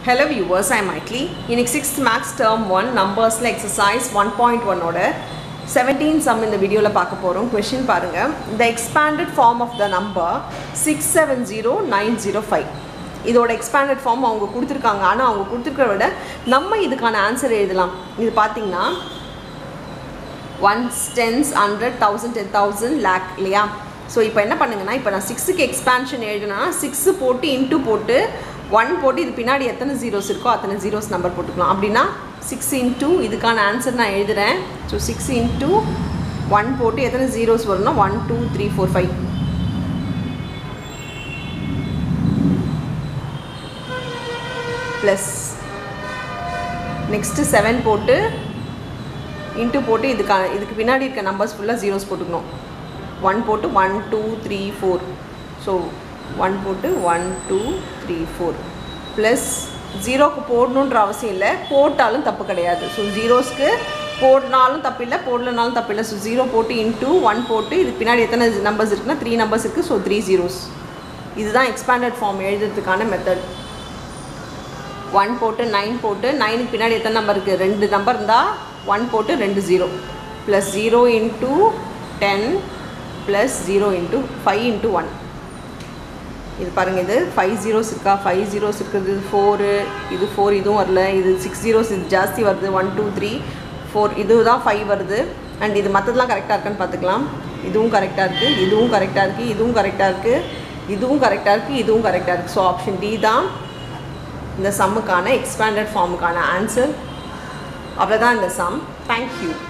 Hello viewers, I am Maitli. இன்னைக்கு sixth maths term one நம்பர்ஸில் exercise one point ஒன்னோட seventeen sum இந்த வீடியோவில் பார்க்க போகிறோம் கொஷின் பாருங்கள் the expanded form of the number six seven zero nine zero five இதோட எக்ஸ்பேண்டட் ஃபார்ம் அவங்க கொடுத்துருக்காங்க ஆனால் அவங்க கொடுத்துருக்கிறத விட நம்ம இதுக்கான ஆன்சர் எழுதலாம் இது பார்த்தீங்கன்னா ones tens hundred thousand ten thousand lakh இல்லையா ஸோ இப்போ என்ன பண்ணுங்கன்னா இப்போ நான் சிக்ஸுக்கு எக்ஸ்பேன்ஷன் எழுதுனா சிக்ஸு போட்டு இன்ட்டு போட்டு ஒன் போட்டு இது பின்னாடி எத்தனை ஜீரோஸ் இருக்கோ அத்தனை ஜீரோஸ் நம்பர் போட்டுக்கலாம் அப்படின்னா சிக்ஸ் இன்ட்டு இதுக்கான ஆன்சர் நான் எழுதுகிறேன் ஸோ சிக்ஸ் இன்ட்டு ஒன் போட்டு எத்தனை ஜீரோஸ் வரும்னா one two three four five plus next seven போட்டு இன்ட்டு போட்டு இதுக்கான இதுக்கு பின்னாடி இருக்க நம்பர்ஸ் ஃபுல்லாக ஜீரோஸ் போட்டுக்கணும் ஒன் போட்டு one two three four so one போட்டு one two three four plus ஜீரோக்கு போடணுன்ற அவசியம் இல்லை போட்டாலும் தப்பு கிடையாது ஸோ ஜீரோஸ்க்கு போடனாலும் தப்பு இல்லை போடலனாலும் தப்பு இல்லை ஸோ ஜீரோ போட்டு இன்ட்டு ஒன் போட்டு இதுக்கு பின்னாடி எத்தனை நம்பர்ஸ் இருக்குன்னா த்ரீ நம்பர்ஸ் இருக்குது ஸோ த்ரீ ஜீரோஸ் இதுதான் எக்ஸ்பேண்டட் ஃபார்ம் எழுதுறதுக்கான மெத்தட் ஒன் போட்டு நைன் போட்டு நைனுக்கு பின்னாடி எத்தனை நம்பர் இருக்குது ரெண்டு நம்பர் இருந்தால் ஒன் போட்டு ரெண்டு zero plus zero into ten plus zero into five into one இது பாருங்கள் இது ஃபைவ் ஜீரோஸ் இருக்கா ஃபைவ் ஜீரோஸ் இருக்குது ஃபோரு இது ஃபோர் இதுவும் வரல இது சிக்ஸ் ஜீரோஸ் இது ஜாஸ்தி வருது ஒன் டூ த்ரீ ஃபோர் இது தான் ஃபைவ் வருது அண்ட் இது மற்றதெல்லாம் கரெக்டாக இருக்கான்னு பார்த்துக்கலாம் இதுவும் கரெக்டாக இருக்குது இதுவும் கரெக்டாக இருக்குது இதுவும் கரெக்டாக இருக்குது இதுவும் கரெக்டாக இருக்குது இதுவும் கரெக்டாக இருக்குது ஸோ ஆப்ஷன் டி தான் இந்த சம்முக்கான எக்ஸ்பேண்டட் ஃபார்முக்கான ஆன்சர் அவ்வளோதான் இந்த சம் தேங்க்யூ